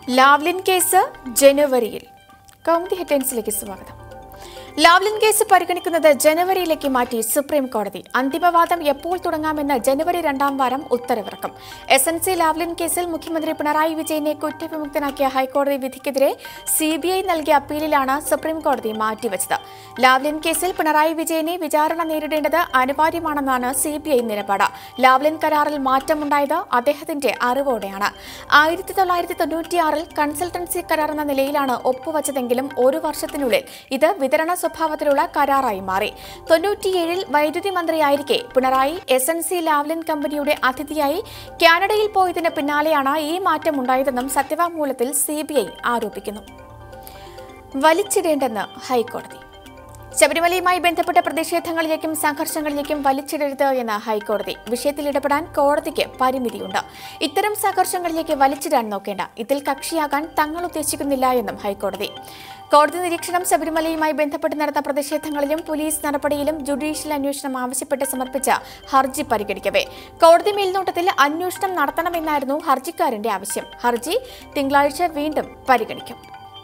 Lavalin case ജനുവരിയിൽ കൗമുദി ഹെഡ്ലൈൻസിലേക്ക് സ്വാഗതം Lavalin case പരിഗണിക്കുന്നത് ജനുവരിയിലേക്ക് മാറ്റി സുപ്രീം കോടതി അന്തിമവാദം എപ്പോൾ തുടങ്ങാമെന്ന് ജനുവരി രണ്ടാം വാരം ഉത്തരവിറക്കും എസ് എൻ സി ലാവ്ലിൻ കേസിൽ മുഖ്യമന്ത്രി പിണറായി വിജയനെ കുറ്റവിമുക്തനാക്കിയ ഹൈക്കോടതി വിധിക്കെതിരെ സി ബി ഐ നൽകിയ അപ്പീലിലാണ് സുപ്രീം കോടതി മാറ്റിവച്ചത് ലാവ്ലിൻ കേസിൽ പിണറായി വിജയനെ വിചാരണ നേരിടേണ്ടത് അനിവാര്യമാണെന്നാണ് സി ബി ഐ നിലപാട് ലാവ്ലിൻ കരാറിൽ മാറ്റമുണ്ടായത് അദ്ദേഹത്തിന്റെ അറിവോടെയാണ് ആയിരത്തി തൊള്ളായിരത്തി തൊണ്ണൂറ്റിയാറിൽ കൺസൾട്ടൻസി കരാർ എന്ന നിലയിലാണ് ഒപ്പുവച്ചതെങ്കിലും ഒരു വർഷത്തിനുള്ളിൽ ഇത് വിതരണ സ്വഭാവത്തിലുള്ള കരാറായി മാറി തൊണ്ണൂറ്റിയേഴിൽ വൈദ്യുതി മന്ത്രിയായിരിക്കെ Pinarayi S N C Lavalin കമ്പനിയുടെ അതിഥിയായി കാനഡയിൽ പോയതിന് പിന്നാലെയാണ് ഈ മാറ്റമുണ്ടായതെന്നും സത്യവാങ്മൂലത്തിൽ സി ആരോപിക്കുന്നു വലിച്ചിടേണ്ടെന്ന് ഹൈക്കോടതി ശബരിമലയുമായി ബന്ധപ്പെട്ട പ്രതിഷേധങ്ങളിലേക്കും സംഘർഷങ്ങളിലേക്കും വലിച്ചിടരുത് എന്ന് ഹൈക്കോടതി വിഷയത്തിൽ ഇടപെടാൻ കോടതിക്ക് പരിമിതിയുണ്ട് ഇത്തരം സംഘർഷങ്ങളിലേക്ക് വലിച്ചിടാൻ നോക്കേണ്ട ഇതിൽ കക്ഷിയാകാൻ തങ്ങൾ ഉദ്ദേശിക്കുന്നില്ല എന്നും ഹൈക്കോടതി കോടതി നിരീക്ഷണം ശബരിമലയുമായി ബന്ധപ്പെട്ട് നടന്ന പ്രതിഷേധങ്ങളിലും പോലീസ് നടപടിയിലും ജുഡീഷ്യൽ അന്വേഷണം ആവശ്യപ്പെട്ട് സമർപ്പിച്ച ഹർജി പരിഗണിക്കവേ കോടതി മേൽനോട്ടത്തിൽ അന്വേഷണം നടത്തണമെന്നായിരുന്നു ഹർജിക്കാരന്റെ ആവശ്യം ഹർജി തിങ്കളാഴ്ച വീണ്ടും പരിഗണിക്കും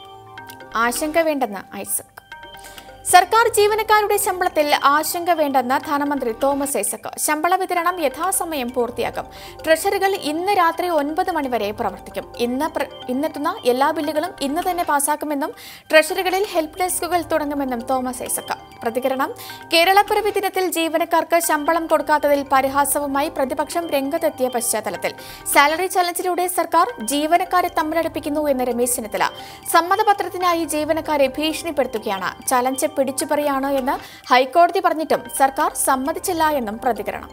ആശങ്ക വേണ്ടെന്ന് ഐസക് സർക്കാർ ജീവനക്കാരുടെ ശമ്പളത്തിൽ ആശങ്ക വേണ്ടെന്ന് ധനമന്ത്രി തോമസ് ഐസക് ശമ്പള വിതരണം യഥാസമയം പൂർത്തിയാക്കും ട്രഷറികൾ ഇന്ന് രാത്രി ഒൻപത് മണിവരെ പ്രവർത്തിക്കും ഇന്ന് പ്ര- ഇന്നെത്തുന്ന എല്ലാ ബില്ലുകളും ഇന്ന് തന്നെ പാസാക്കുമെന്നും ട്രഷറികളിൽ ഹെൽപ്പ് ഡെസ്കുകൾ തുടങ്ങുമെന്നും തോമസ് ഐസക് പ്രതികരണം കേരളപ്പിറവി ദിനത്തിൽ ജീവനക്കാർക്ക് ശമ്പളം കൊടുക്കാത്തതിൽ പരിഹാസവുമായി പ്രതിപക്ഷം രംഗത്തെത്തിയ പശ്ചാത്തലത്തിൽ സാലറി ചലഞ്ചിലൂടെ സർക്കാർ ജീവനക്കാരെ തമ്മിലടുപ്പിക്കുന്നു എന്ന് രമേശ് ചെന്നിത്തല സമ്മതപത്രത്തിനായി ജീവനക്കാരെ ഭീഷണിപ്പെടുത്തുകയാണ് ചലഞ്ച് പിടിച്ചുപറിയാണ് എന്ന് ഹൈക്കോടതി പറഞ്ഞിട്ടും സർക്കാർ സമ്മതിച്ചില്ല എന്നും പ്രതികരണം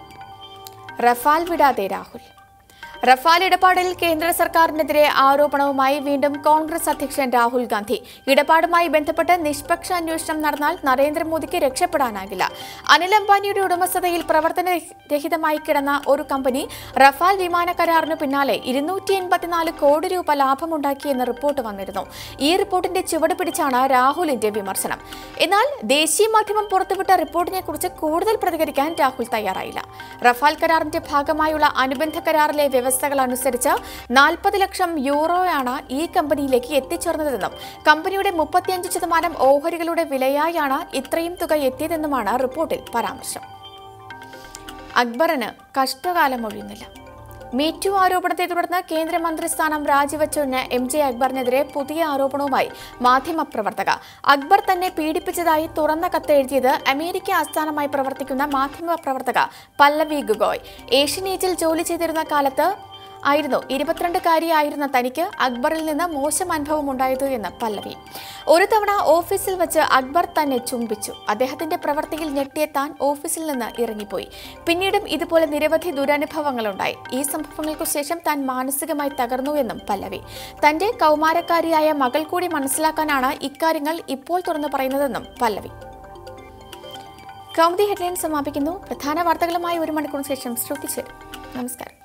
റഫാൽ വിടാതെ രാഹുൽ റഫാൽ ഇടപാടിൽ കേന്ദ്ര സർക്കാരിനെതിരെ ആരോപണവുമായി വീണ്ടും കോൺഗ്രസ് അധ്യക്ഷൻ രാഹുൽ ഗാന്ധി ഇടപാടുമായി ബന്ധപ്പെട്ട് നിഷ്പക്ഷ അന്വേഷണം നടന്നാൽ നരേന്ദ്രമോദിക്ക് രക്ഷപ്പെടാനാകില്ല അനിൽ അംബാനിയുടെ ഉടമസ്ഥതയിൽ പ്രവർത്തനരഹിതമായി കിടന്ന ഒരു കമ്പനി റഫാൽ വിമാന കരാറിന് പിന്നാലെ ഇരുന്നൂറ്റി എൺപത്തിനാല് കോടി രൂപ ലാഭമുണ്ടാക്കിയെന്ന് റിപ്പോർട്ട് വന്നിരുന്നു ഈ റിപ്പോർട്ടിന്റെ ചുവട് പിടിച്ചാണ് രാഹുലിന്റെ വിമർശനം എന്നാൽ ദേശീയ മാധ്യമം പുറത്തുവിട്ട റിപ്പോർട്ടിനെ കുറിച്ച് കൂടുതൽ പ്രതികരിക്കാൻ രാഹുൽ തയ്യാറായില്ല റഫാൽ കരാറിന്റെ ഭാഗമായുള്ള അനുബന്ധ കരാറിലെ വ്യവസ്ഥകൾ അനുസരിച്ച് നാൽപ്പത് ലക്ഷം യൂറോയാണ് ഈ കമ്പനിയിലേക്ക് എത്തിച്ചേർന്നതെന്നും കമ്പനിയുടെ മുപ്പത്തിയഞ്ച് ശതമാനം ഓഹരികളുടെ വിലയായാണ് ഇത്രയും തുക എത്തിയതെന്നുമാണ് റിപ്പോർട്ടിൽ പരാമർശം അക്ബറിന് കഷ്ടകാലം ഒഴിയുന്നില്ല മീറ്റു ആരോപണത്തെ തുടർന്ന് കേന്ദ്രമന്ത്രി സ്ഥാനം രാജിവെച്ചുന്ന എം ജെ അക്ബറിനെതിരെ പുതിയ ആരോപണവുമായി മാധ്യമപ്രവർത്തക അക്ബർ തന്നെ പീഡിപ്പിച്ചതായി തുറന്ന കത്ത് എഴുതിയത് അമേരിക്ക ആസ്ഥാനമായി പ്രവർത്തിക്കുന്ന മാധ്യമപ്രവർത്തക പല്ലവി ഗുഗോയ് ഏഷ്യൻ ഏജിൽ ജോലി ചെയ്തിരുന്ന കാലത്ത് ആയിരുന്നു ഇരുപത്തിരണ്ടുകാരിയായിരുന്ന തനിക്ക് അക്ബറിൽ നിന്ന് മോശം അനുഭവം ഉണ്ടായത് എന്ന് പല്ലവി ഒരു തവണ ഓഫീസിൽ വെച്ച് അക്ബർ തന്നെ ചുംബിച്ചു അദ്ദേഹത്തിന്റെ പ്രവൃത്തിയിൽ ഞെട്ടിയ താൻ ഓഫീസിൽ നിന്ന് ഇറങ്ങിപ്പോയി പിന്നീടും ഇതുപോലെ നിരവധി ദുരനുഭവങ്ങളുണ്ടായി ഈ സംഭവങ്ങൾക്കു ശേഷം താൻ മാനസികമായി തകർന്നു എന്നും പല്ലവി തന്റെ കൗമാരക്കാരിയായ മകൾ കൂടി മനസ്സിലാക്കാനാണ് ഇക്കാര്യങ്ങൾ ഇപ്പോൾ തുറന്നു പറയുന്നതെന്നും പല്ലവി കൗമുദി ഹെഡ്ലൈൻ സമാപിക്കുന്നു പ്രധാന വാർത്തകളുമായി ഒരു മണിക്കൂറിന് ശേഷം ശ്രുതിച്ചേരും നമസ്കാരം